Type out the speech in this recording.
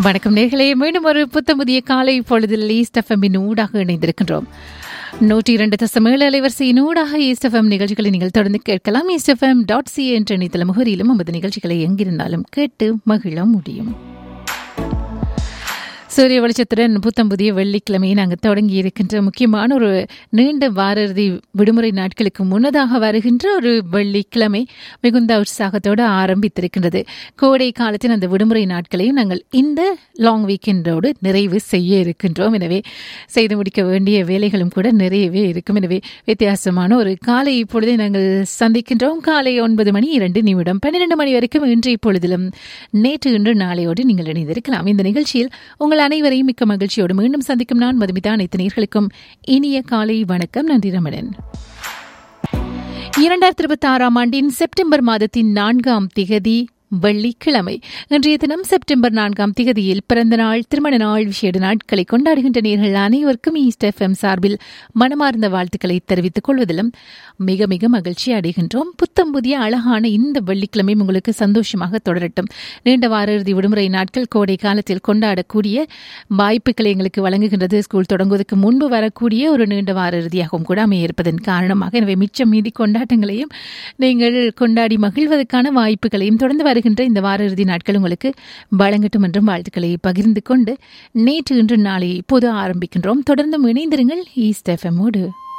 வணக்கம் நேர்களே மீண்டும் ஒரு புத்த புதிய காலை பொழுதில் ஈஸ்ட் எஃப்எம்மின் ஊடாக இணைந்திருக்கின்றோம் நூற்றி இரண்டு தசம் ஏழு அலைவரிசையின் ஊடாக ஈஸ்ட் எஃப்எம் நிகழ்ச்சிகளை நீங்கள் தொடர்ந்து கேட்கலாம் ஈஸ்ட் எஃப்எம் டாட் சி என்ற இணையதள முகரியிலும் நமது நிகழ்ச்சிகளை எங்கிருந்தாலும் கேட்டு மகிழ முடியும் சூரிய வெளிச்சத்துடன் புத்தம் புதிய வெள்ளிக்கிழமையை நாங்கள் தொடங்கி இருக்கின்ற முக்கியமான ஒரு நீண்ட வார இறுதி விடுமுறை நாட்களுக்கு முன்னதாக வருகின்ற ஒரு வெள்ளிக்கிழமை மிகுந்த உற்சாகத்தோடு ஆரம்பித்திருக்கின்றது கோடை காலத்தின் அந்த விடுமுறை நாட்களையும் நாங்கள் இந்த லாங் வீக்கெண்டோடு நிறைவு செய்ய இருக்கின்றோம் எனவே செய்து முடிக்க வேண்டிய வேலைகளும் கூட நிறையவே இருக்கும் எனவே வித்தியாசமான ஒரு காலை இப்பொழுதே நாங்கள் சந்திக்கின்றோம் காலை ஒன்பது மணி இரண்டு நிமிடம் பன்னிரண்டு மணி வரைக்கும் இன்றைய பொழுதிலும் நேற்று இன்று நாளையோடு நீங்கள் இணைந்திருக்கலாம் இந்த நிகழ்ச்சியில் உங்கள் அனைவரையும் மிக்க மகிழ்ச்சியோடு மீண்டும் சந்திக்கும் நான் மதுமிதா அனைத்து நேர்களுக்கும் இனிய காலை வணக்கம் நன்றி ரமணன் இரண்டாயிரத்தி இருபத்தி ஆறாம் ஆண்டின் செப்டம்பர் மாதத்தின் நான்காம் திகதி வெள்ளிக்கிழமை இன்றைய தினம் செப்டம்பர் நான்காம் திகதியில் பிறந்த நாள் திருமண நாள் விசேட நாட்களை கொண்டாடுகின்ற நேர்கள் அனைவருக்கும் ஈஸ்ட் எஃப்எம் சார்பில் மனமார்ந்த வாழ்த்துக்களை தெரிவித்துக் கொள்வதிலும் மிக மிக மகிழ்ச்சி அடைகின்றோம் புத்தம் புதிய அழகான இந்த வெள்ளிக்கிழமை உங்களுக்கு சந்தோஷமாக தொடரட்டும் நீண்ட வார இறுதி விடுமுறை நாட்கள் கோடை காலத்தில் கொண்டாடக்கூடிய வாய்ப்புகளை எங்களுக்கு வழங்குகின்றது ஸ்கூல் தொடங்குவதற்கு முன்பு வரக்கூடிய ஒரு நீண்ட வார இறுதியாகவும் கூட அமைய இருப்பதன் காரணமாக எனவே மிச்சம் மீதி கொண்டாட்டங்களையும் நீங்கள் கொண்டாடி மகிழ்வதற்கான வாய்ப்புகளையும் தொடர்ந்து வருகின்ற இந்த வார இறுதி நாட்கள் உங்களுக்கு வழங்கட்டும் என்றும் வாழ்த்துக்களை பகிர்ந்து கொண்டு நேற்று இன்று நாளை பொது ஆரம்பிக்கின்றோம் தொடர்ந்து இணைந்திருங்கள் ஈஸ்ட் எஃப்எம்மோடு